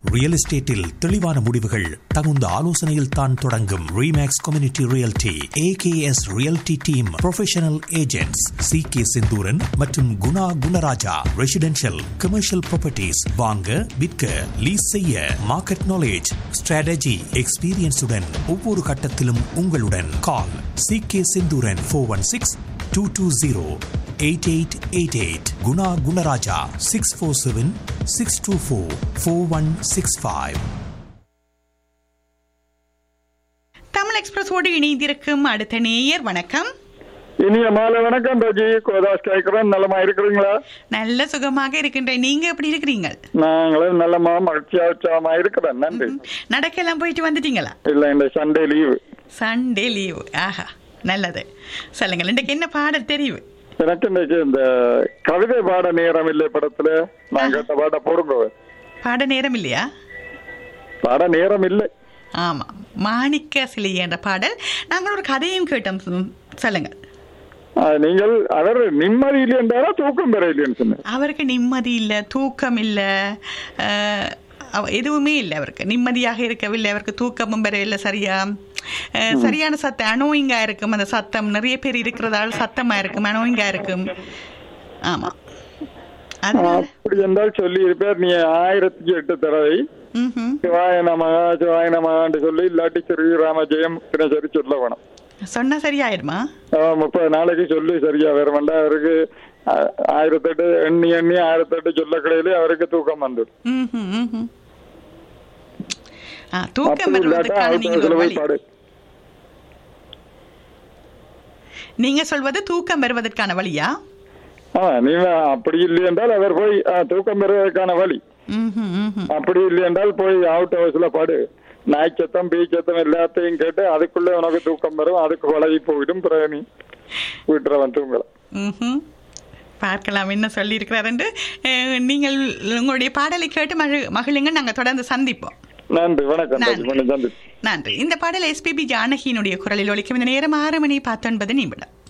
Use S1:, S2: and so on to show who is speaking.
S1: Real எஸ்டேட்டில் தெளிவான முடிவுகள் தகுந்த ஆலோசனையில் தான் தொடங்கும் Remax community realty AKS realty team professional agents C K Senthooran மற்றும் Guna Gunaraja residential commercial properties வாங்க விற்க லீஸ் செய்ய மார்க்கெட் நாலேஜ் ஸ்ட்ராட்டஜி எக்ஸ்பீரியன்ஸுடன் ஒவ்வொரு கட்டத்திலும் உங்களுடன் call C K Senthooran four one six two two zero eight eight eight eight Guna Gunaraja six four seven six two four four one six five
S2: Tamil எக்ஸ்பிரஸோடு இணைந்திருக்கும் அடுத்த நேயர் வணக்கம்
S3: இனிய மாலை வணக்கம் ரஜி கோதாஸ் கேட்கிறேன் நலமா இருக்கிறீங்களா
S2: நல்ல சுகமாக இருக்கின்றேன் நீங்க எப்படி இருக்கிறீங்க
S3: நாங்களும் நல்லமா மகிழ்ச்சியா உற்சாகமா இருக்கிறேன் நன்றி
S2: நடக்கெல்லாம் போயிட்டு வந்துட்டீங்களா
S3: இல்ல இந்த சண்டே லீவு
S2: சண்டே லீவு ஆஹா நல்லது சொல்லுங்கள் இன்றைக்கு என்ன பாடல் தெரிவு
S3: எனக்கு இன்னைக்கு இந்த கவிதை பாட நேரம் இல்லை படத்துல நான் கேட்ட பாட போடுங்க
S2: பாட நேரம் இல்லையா
S3: பாட நேரம் இல்லை
S2: ஆமா மாணிக்க சிலை என்ற பாடல் நாங்கள் ஒரு கதையும் கேட்டோம் ம், சொல்லுங்கள்
S3: ஆ, நீங்கள் அவர் நிம்மதி இல்லைன்றாரா தூக்கம் பெற இல்லைன்னு சொன்னேன்
S2: அவருக்கு நிம்மதி இல்லை தூக்கம் இல்லை அஹ், அவ- எதுவுமே இல்லை அவருக்கு நிம்மதியாக இருக்கவில்லை அவருக்கு தூக்கமும் பெறவில்லை சரியா அஹ், சரியான சத்தம் அனோயிங்கா இருக்கும் அந்த சத்தம் நிறைய பேர் இருக்கிறதால சத்தமா இருக்கும் அனோயிங்கா இருக்கும் ஆமா அதனால
S3: அப்படி என்றால் சொல்லி இருப்பார் நீ ஆயிரத்தி எட்டு தடவை
S2: ம்ஹும்.
S3: சிவாய நமகா சிவாய நமகான்னு சொல்லி இல்லாட்டி ஸ்ரீராம ஜெயம் தினசரி சொல்ல வேணும்
S2: சொன்னா சரியாயிடுமா
S3: ஆ, முப்பது நாளைக்கு சொல்லி சரியா வர வேண்டாம் அவருக்கு ஆ, ஆயிரத்தெட்டு எண்ணி எண்ணி ஆயிரத்தெட்டு சொல்ல கிடையில அவருக்கு தூக்கம் வந்துடும்
S2: ம்ஹும், ம்ஹும். ஆ, தூக்கம்
S3: அப்படி இல்லாட்டா
S2: வருவதற்கான
S3: அடுத்த
S2: நீங்கள் ஒரு
S3: வயசுல போய்
S2: வழி
S3: பாடு
S2: நீங்க சொல்வது தூக்கம் வருவதற்கான வழியா
S3: ஆ நீ அப்படி இல்லை என்றால் அவர் போய் ஆ, தூக்கம் பெறுவதற்கான வழி
S2: ம்ஹும், ம்ஹும்.
S3: அப்படி இல்லை என்றால் போய் அவுட் ஹவுஸ்ல பாடு நாய் சத்தம் பீ சத்தம் எல்லாத்தையும் கேட்டு அதுக்குள்ள உனக்கு தூக்கம் வரும் அதுக்கு பழகி போயிடும் பிறகு நீ வீட்டுல தூங்கலாம்
S2: ம்ஹும். பார்க்கலாம் என்ன சொல்லியிருக்கிறார் நீங்கள் உங்களுடைய பாடலை கேட்டு மகிழ் மகிழுங்க நாங்கள் தொடர்ந்து சந்திப்போம்
S3: நன்றி வணக்கம்
S2: நன்றி.
S3: ராஜி. நன்றி
S2: நன்றி இந்த பாடல் எஸ்பிபி ஜானகியினுடைய குரலில் ஒலிக்கும் இந்த நேரம் ஆறு மணி பத்தொன்பது நிமிடம்